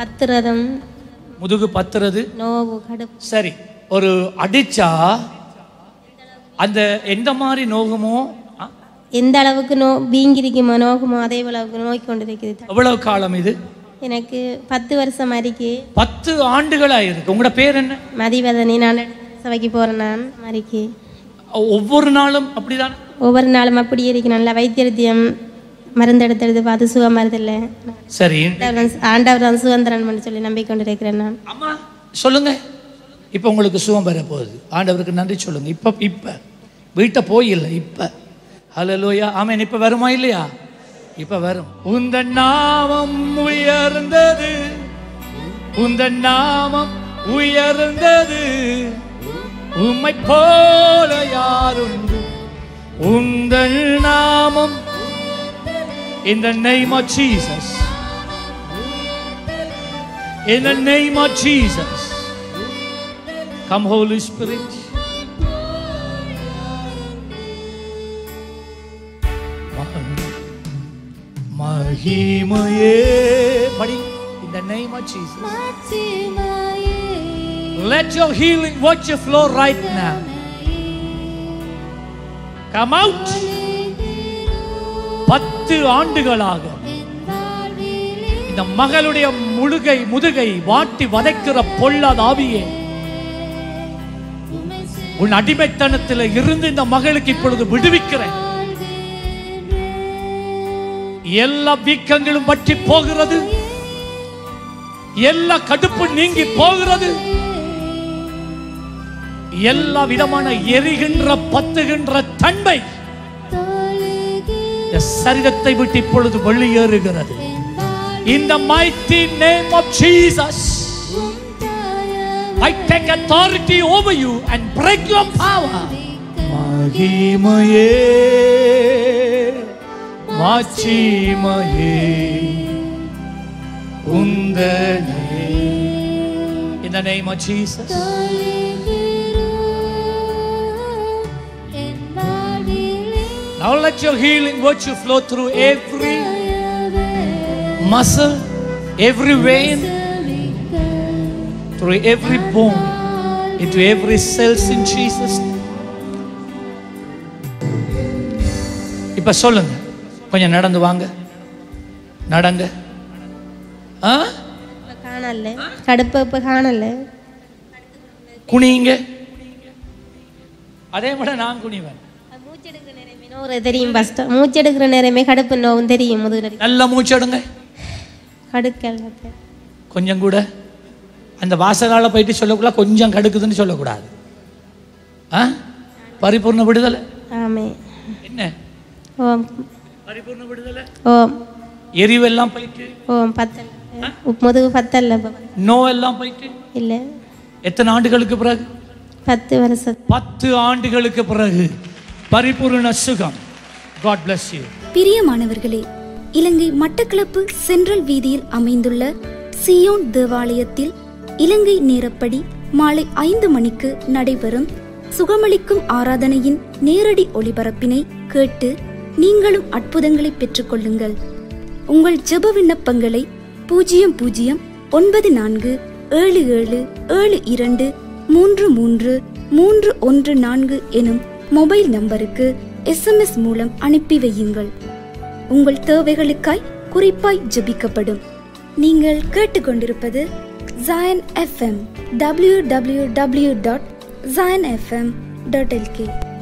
பத்திரதம் முதுகு பத்துறது நோவு கடுப்பு சரி ஒரு அடிச்சா அந்த எந்த மாதிரி நோகுமோ ஆ, எந்த அளவுக்கு நோ வீங்கிரிக்குமோ நோகுமோ அதே அளவுக்கு நோய் கொண்டு இருக்குது எவ்வளவு காலம் இது எனக்கு பத்து வருஷம் மறிக்கு பத்து ஆண்டுகளா இருக்கு உங்களோட பேர் என்ன மதிவதனி நான் சபைக்கு போகிறேன் நான் மறிக்கு ஒவ்வொரு நாளும் அப்படிதான் ஒவ்வொரு நாளும் அப்படி இருக்கு நல்லா வைத்தியத்தியம் மருந்து எடுத்து எடுத்து பார்த்து சுகம் மருதில்லை சரி ஆண்டவர் தான் சுதந்திரன் பண்ணி சொல்லி நம்பிக்கொண்டு இருக்கிறேன் நான் அம்மா சொல்லுங்க இப்போ உங்களுக்கு சுகம் பெற போகுது ஆண்டவருக்கு நன்றி சொல்லுங்க இப்போ இப்போ வீட்டை போயில்லை இப்போ ஹலலோயா ஆமேன் இப்போ வருமா இல்லையா இப்போ வரும் உந்த நாமம் உயர்ந்தது உந்த நாமம் உயர்ந்தது உம்மை போல யாருண்டு உந்தன் நாமம் in the name of Jesus in the name of Jesus come Holy Spirit மகிமையே படி in the name of Jesus let your healing virtue flow right now come out பத்து ஆண்டுகளாக இந்த மகளுடைய முழுகை முதுகை வாட்டி வதைக்கிற பொல்லாத ஆவியே உன் அடிமைத்தனத்தில் இருந்து இந்த மகளுக்கு இப்பொழுது விடுவிக்கிறேன் எல்லா வீக்கங்களும் வற்றி போகிறது எல்லா கடுப்பு நீங்கி போகிறது எல்லா விதமான எரிகின்ற பத்துகின்ற தன்மை இந்த சரீரத்தை விட்டு இப்பொழுது வெளியேறுகிறது In the mighty name of Jesus, I take authority over you and break your power. மகிமையே மாட்சிமையே உந்தனே In the name of Jesus. Now let your healing virtue flow through every muscle, every vein, through every bone, into every cells in Jesus. name. இப்ப சொல்லுங்க கொஞ்சம் நடந்து வாங்க நடங்க ஆ இப்ப காணல கடுப்பு இப்போ காணல குனிங்க அதே மாதிரி நான் குனிவேன் மூச்செடுக்கிற நேரமே நோவு தெரியும் ஃபஸ்ட்டு மூச்செடுக்கிற நேரமே கடுப்பு நோவும் தெரியும் முதுகில் நல்ல மூச்செடுங்க கடுக்கல் கொஞ்சம் கூட அந்த வாசகால போயிட்டு சொல்லக்கூடாது கொஞ்சம் கடுக்குதுன்னு சொல்லக்கூடாது ஆ பரிபூர்ண விடுதலை ஆமே என்ன ஓம் பரிபூர்ண விடுதலை ஓம் எரிவெல்லாம் போயிட்டு ஓம் பத்தல் முதுகு பத்தல்ல நோ எல்லாம் போயிட்டு இல்லை எத்தனை ஆண்டுகளுக்கு பிறகு பத்து வருஷம் பத்து ஆண்டுகளுக்கு பிறகு பரிபூர்ண சுகம் காட் bless you பிரியமானவர்களே இலங்கை மட்டக்களப்பு சென்ட்ரல் வீதியில் அமைந்துள்ள சியோன் தேவாலயத்தில் இலங்கை நேரப்படி மாலை ஐந்து மணிக்கு நடைபெறும் சுகமளிக்கும் ஆராதனையின் நேரடி ஒளிபரப்பினை கேட்டு நீங்களும் அற்புதங்களை பெற்றுக்கொள்ளுங்கள் உங்கள் ஜெப விண்ணப்பங்களை பூஜ்ஜியம் பூஜ்ஜியம் ஒன்பது நான்கு ஏழு ஏழு ஏழு இரண்டு மூன்று மூன்று மூன்று ஒன்று நான்கு எனும் மொபைல் நம்பருக்கு எஸ்எம்எஸ் மூலம் அனுப்பி வையுங்கள் உங்கள் தேவைகளுக்காய் குறிப்பாய் ஜெபிக்கப்படும் நீங்கள் கேட்டுக்கொண்டிருப்பது Zion FM W W W dot Zion FM dot L K